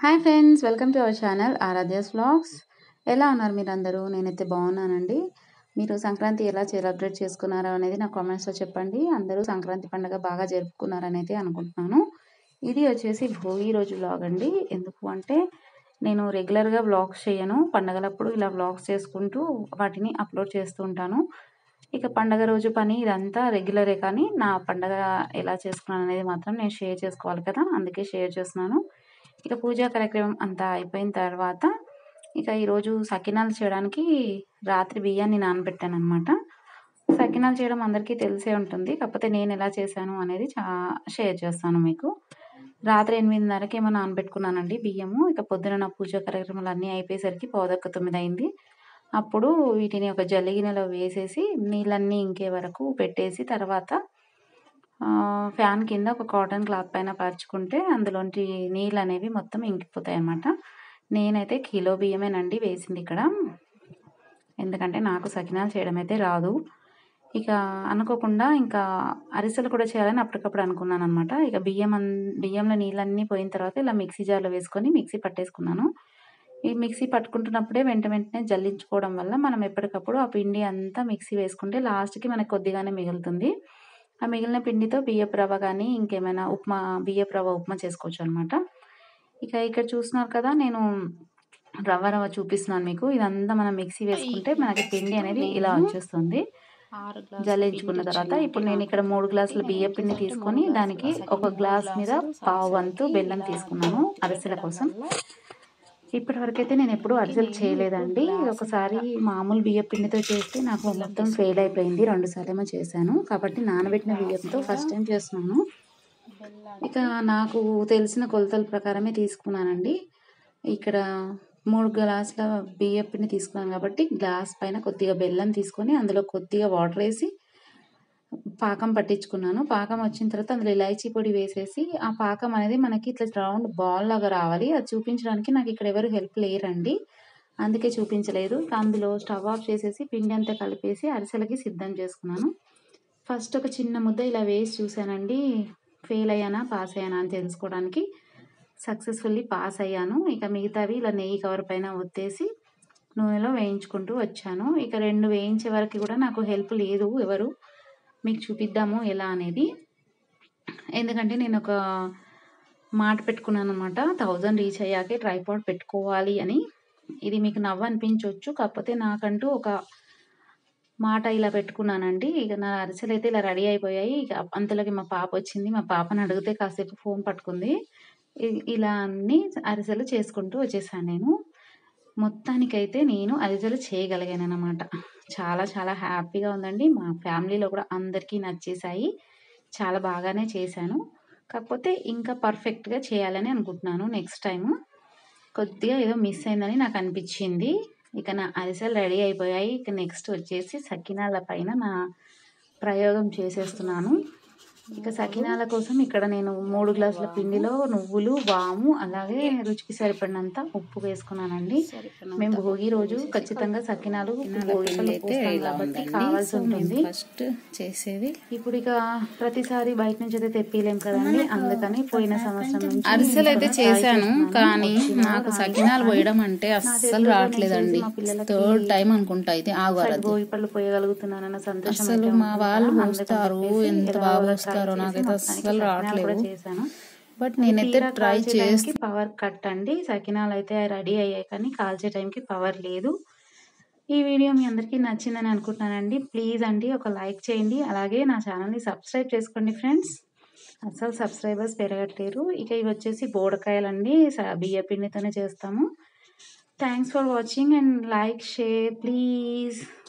Hi friends welcome to our channel Aaradhya's vlogs ఎలా ఉన్నారు మీరు అందరూ నేనైతే బాగున్నానండి మీరు సంక్రాంతి ఎలా సెలబ్రేట్ చేసుకున్నారో అనేది నా కామెంట్స్లో చెప్పండి అందరూ సంక్రాంతి పండుగ బాగా జరుపుకున్నారని అయితే అనుకుంటున్నాను ఇది వచ్చేసి భోగి రోజు వ్లాగ్ అండి ఎందుకు అంటే నేను రెగ్యులర్గా వ్లాగ్స్ చేయను పండగలప్పుడు ఇలా వ్లాగ్స్ చేసుకుంటూ వాటిని అప్లోడ్ చేస్తూ ఉంటాను ఇక పండగ రోజు పని ఇదంతా రెగ్యులరే కానీ నా పండగ ఎలా చేసుకున్నాను అనేది మాత్రం నేను షేర్ చేసుకోవాలి కదా అందుకే షేర్ చేస్తున్నాను ఇక పూజా కార్యక్రమం అంతా అయిపోయిన తర్వాత ఇక ఈరోజు సకినాలు చేయడానికి రాత్రి బియ్యాన్ని నానబెట్టాను అనమాట సకినాలు చేయడం అందరికీ తెలిసే ఉంటుంది కాకపోతే నేను ఎలా చేశాను అనేది చా షేర్ చేస్తాను మీకు రాత్రి ఎనిమిదిన్నరకి ఏమో నానబెట్టుకున్నానండి బియ్యము ఇక పొద్దున నా పూజా కార్యక్రమాలు అన్నీ అయిపోయేసరికి పౌదక్క తొమ్మిది అయింది అప్పుడు వీటిని ఒక జల్లిగినెలో వేసేసి నీళ్ళన్నీ ఇంకే వరకు పెట్టేసి తర్వాత ఫ్యాన్ కింద ఒక కాటన్ క్లాత్ పైన పరుచుకుంటే అందులోంటి నీళ్ళు అనేవి మొత్తం ఇంకిపోతాయి అన్నమాట నేనైతే కిలో బియ్యమేనండి వేసింది ఇక్కడ ఎందుకంటే నాకు సకినాలు చేయడం అయితే రాదు ఇక అనుకోకుండా ఇంకా అరిసెలు కూడా చేయాలని అప్పటికప్పుడు అనుకున్నాను అనమాట ఇక బియ్యం బియ్యంలో నీళ్ళన్నీ పోయిన తర్వాత ఇలా మిక్సీ జార్లో వేసుకొని మిక్సీ పట్టేసుకున్నాను ఈ మిక్సీ పట్టుకుంటున్నప్పుడే వెంట వెంటనే జల్లించుకోవడం వల్ల మనం ఎప్పటికప్పుడు ఆ పిండి అంతా మిక్సీ వేసుకుంటే లాస్ట్కి మనకు కొద్దిగానే మిగులుతుంది ఆ మిగిలిన పిండితో బియ్యపు రవ్వ కానీ ఇంకేమైనా ఉప్మా బియ్యపు రవ్వ ఉప్మా చేసుకోవచ్చు అనమాట ఇక ఇక్కడ చూస్తున్నారు కదా నేను రవ్వ రవ్వ చూపిస్తున్నాను మీకు ఇదంతా మనం మిక్సీ వేసుకుంటే మనకి పిండి అనేది ఇలా వచ్చేస్తుంది జల్లించుకున్న తర్వాత ఇప్పుడు నేను ఇక్కడ మూడు గ్లాసుల బియ్య పిండి తీసుకొని దానికి ఒక గ్లాస్ మీద పావు వంతు బెల్లం తీసుకున్నాను అరిసెల కోసం ఇప్పటి వరకు అయితే నేను ఎప్పుడు అరిసెలు చేయలేదండి ఒకసారి మామూలు బియ్య పిండితో చేస్తే నాకు మొత్తం ఫెయిల్ అయిపోయింది రెండు సార్లు ఏమో చేశాను కాబట్టి నానబెట్టిన బియ్యంతో ఫస్ట్ టైం చేస్తున్నాను ఇక నాకు తెలిసిన కొలతల ప్రకారమే తీసుకున్నానండి ఇక్కడ మూడు గ్లాసుల బియ్య పిండి తీసుకున్నాను కాబట్టి గ్లాస్ పైన కొద్దిగా బెల్లం తీసుకొని అందులో కొద్దిగా వాటర్ వేసి పాకం పట్టించుకున్నాను పాకం వచ్చిన తర్వాత అందులో ఇలాచీ పొడి వేసేసి ఆ పాకం అనేది మనకి ఇట్లా రౌండ్ బాల్ లాగా రావాలి అది చూపించడానికి నాకు ఇక్కడ ఎవరు హెల్ప్ లేరండి అందుకే చూపించలేదు అందులో స్టవ్ ఆఫ్ చేసేసి పిండి అంతా కలిపేసి అరిసెలకి సిద్ధం చేసుకున్నాను ఫస్ట్ ఒక చిన్న ముద్ద ఇలా వేసి చూశానండి ఫెయిల్ అయ్యానా పాస్ అయ్యానా అని తెలుసుకోవడానికి సక్సెస్ఫుల్లీ పాస్ అయ్యాను ఇక మిగతావి ఇలా నెయ్యి కవర్ పైన ఒత్తేసి నూనెలో వేయించుకుంటూ వచ్చాను ఇక రెండు వేయించే వరకు కూడా నాకు హెల్ప్ లేదు ఎవరు మీకు చూపిద్దాము ఎలా అనేది ఎందుకంటే నేను ఒక మాట పెట్టుకున్నాను అనమాట థౌజండ్ రీచ్ అయ్యాకే ట్రైపాడ్ పెట్టుకోవాలి అని ఇది మీకు నవ్వు అనిపించవచ్చు కాకపోతే నాకంటూ ఒక మాట ఇలా పెట్టుకున్నానండి ఇక నా అరిసెలు అయితే ఇలా రెడీ అయిపోయాయి ఇక అంతలోకి మా పాప వచ్చింది మా పాపను అడిగితే కాసేపు ఫోన్ పట్టుకుంది ఇలా అన్ని అరిసెలు చేసుకుంటూ వచ్చేసాను నేను మొత్తానికైతే నేను అరిసెలు చేయగలిగాను అనమాట చాలా చాలా హ్యాపీగా ఉందండి మా ఫ్యామిలీలో కూడా అందరికీ నచ్చేసాయి చాలా బాగానే చేశాను కాకపోతే ఇంకా పర్ఫెక్ట్గా చేయాలని అనుకుంటున్నాను నెక్స్ట్ టైము కొద్దిగా ఏదో మిస్ అయిందని నాకు అనిపించింది ఇక నా అరిసెలు రెడీ అయిపోయాయి ఇక నెక్స్ట్ వచ్చేసి సకినాల పైన నా ప్రయోగం చేసేస్తున్నాను ఇక సకినాల కోసం ఇక్కడ నేను మూడు గ్లాసుల పిండిలో నువ్వులు వాము అలాగే రుచికి సరిపడినంత ఉప్పు వేసుకున్నానండి మేము భోగి రోజు ఖచ్చితంగా సకినాలు అయితే కాబట్టి కావాల్సి ఉంటుంది ఫస్ట్ చేసేది ఇప్పుడు ఇక ప్రతిసారి బయట నుంచి అయితే తెప్పిలేం కదండి అందుకని పోయిన సంవత్సరం నుంచి అరిసెలు అయితే try చేశాను చేస్తున్నాను. కానీ వచ్చిందో నాకు రాలేదో సకినాలు కానీ పోయడం అంటే అస్సలు చేతిలో రావట్లేదండి నేను చేసి మా పిల్లలకి థర్డ్ టైం అనుకుంటా ఇది సరే ఆగరది భోగి పళ్ళు పోయగలుగుతున్నానన్న సంతోషం అసలు అయితే మా ఉంది వాళ్ళు కదా. పోస్తారు, అందుకని చెప్పేసి ఎంత ఎలా బాగా కూడా పోస్తారో try చేసి నాకైతే మొత్తానికి అస్సలు సకినాలు రావట్లేదు. కూడా చేశాను బట్ నేనైతే తీరా ట్రై కాల్చే చేసి టైంకి పవర్ కట్ అండి సకినాలు అయితే రెడీ అయ్యాయి కానీ కాల్చే టైంకి పవర్ లేదు ఈ వీడియో మీ అందరికీ నచ్చిందని అనుకుంటున్నానండి ప్లీజ్ అండి ఒక లైక్ చేయండి అలాగే నా ఛానల్ని సబ్స్క్రైబ్ చేసుకోండి ఫ్రెండ్స్ అసలు సబ్స్క్రైబర్స్ పెరగట్లేరు ఇక ఇవి వచ్చేసి బోడకాయలండి స- బియ్య పిండితోనే చేస్తాము thanks for watching and like share please